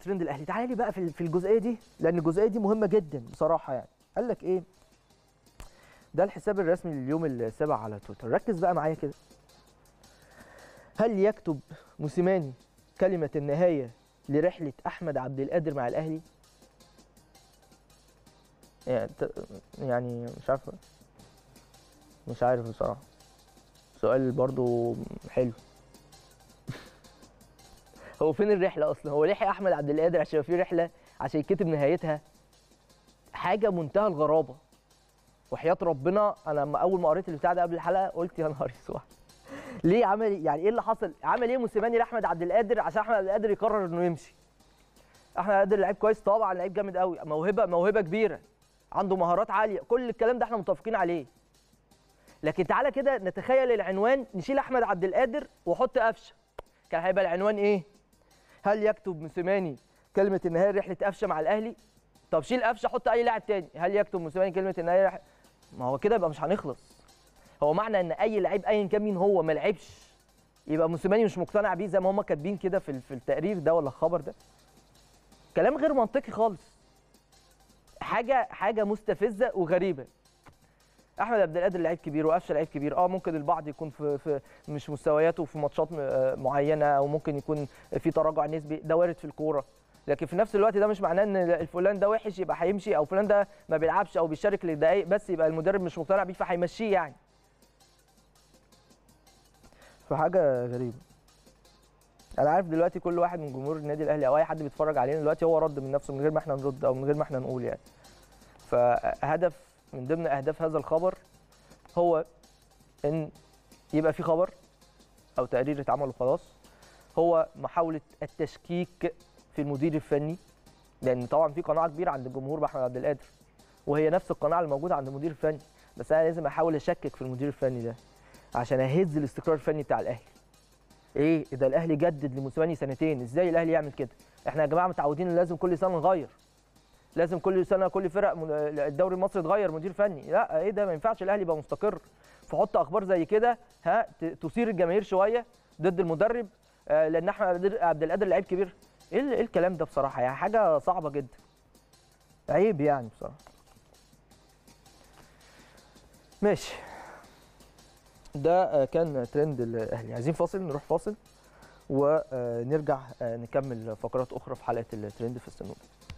ترند الاهلي تعالى لي بقى في في الجزئيه دي لان الجزئيه دي مهمه جدا بصراحه يعني قال لك ايه ده الحساب الرسمي لليوم السابع على تويتر ركز بقى معايا كده هل يكتب موسيماني كلمه النهايه لرحله احمد عبد القادر مع الاهلي يعني ت- يعني مش عارف مش عارف بصراحه سؤال برضو حلو هو فين الرحله اصلا هو لحق احمد عبد القادر عشان يبقى في رحله عشان يتكتب نهايتها حاجه منتهى الغرابه وحياه ربنا انا لما اول ما قريت البتاع ده قبل الحلقه قلت يا نهار اسود ليه عمل يعني ايه اللي حصل عمل ايه موسيماني لاحمد عبد القادر عشان احمد عبد القادر يقرر انه يمشي احمد عبد القادر لعيب كويس طبعا لعيب جامد قوي موهبه موهبه كبيره عنده مهارات عاليه كل الكلام ده احنا متفقين عليه لكن تعالى كده نتخيل العنوان نشيل احمد عبد القادر وحط قفشه كان هيبقى العنوان ايه هل يكتب موسيماني كلمه النهايه رحله قفشه مع الاهلي طب شيل قفشه حط اي لاعب تاني هل يكتب موسيماني كلمه النهايه رح... ما هو كده يبقى مش هنخلص هو معنى ان اي لعيب ايا كان مين هو ما لعبش يبقى موسيماني مش مقتنع بيه زي ما هم كاتبين كده في في التقرير ده ولا الخبر ده كلام غير منطقي خالص حاجه حاجه مستفزه وغريبه احمد عبد القادر لعيب كبير وقفشه لعيب كبير اه ممكن البعض يكون في, في مش مستوياته في ماتشات م- آه معينه او ممكن يكون في تراجع نسبي ده وارد في الكوره لكن في نفس الوقت ده مش معناه ان الفلان ده وحش يبقى هيمشي او فلان ده ما بيلعبش او بيشارك لدقايق بس يبقى المدرب مش مقتنع بيه فهيمشيه يعني فحاجه غريبه انا عارف دلوقتي كل واحد من جمهور النادي الاهلي او اي حد بيتفرج علينا دلوقتي هو رد من نفسه من غير ما احنا نرد او من غير ما احنا نقول يعني فهدف من ضمن اهداف هذا الخبر هو ان يبقى في خبر او تقرير اتعمل وخلاص هو محاوله التشكيك في المدير الفني لان طبعا في قناعه كبيره عند الجمهور باحمد عبد القادر وهي نفس القناعه الموجوده عند المدير الفني بس انا لازم احاول اشكك في المدير الفني ده عشان اهز الاستقرار الفني بتاع الاهلي ايه ده الاهلي جدد لموسيماني سنتين ازاي الاهلي يعمل كده احنا يا جماعه متعودين ان لازم كل سنه نغير لازم كل سنه كل فرق من- الدوري المصري اتغير مدير فني لا ايه ده ما ينفعش الاهلي يبقى مستقر فحط اخبار زي كده ها ت- تثير الجماهير شويه ضد المدرب آه، لان احمد عبد- عبد القادر لعيب كبير ايه ال- إيه الكلام ده بصراحه يعني حاجه صعبه جدا عيب يعني بصراحه ماشي ده آه، كان ترند الاهلي عايزين فاصل نروح فاصل ونرجع نكمل فقرات اخرى في حلقه الترند في السنوب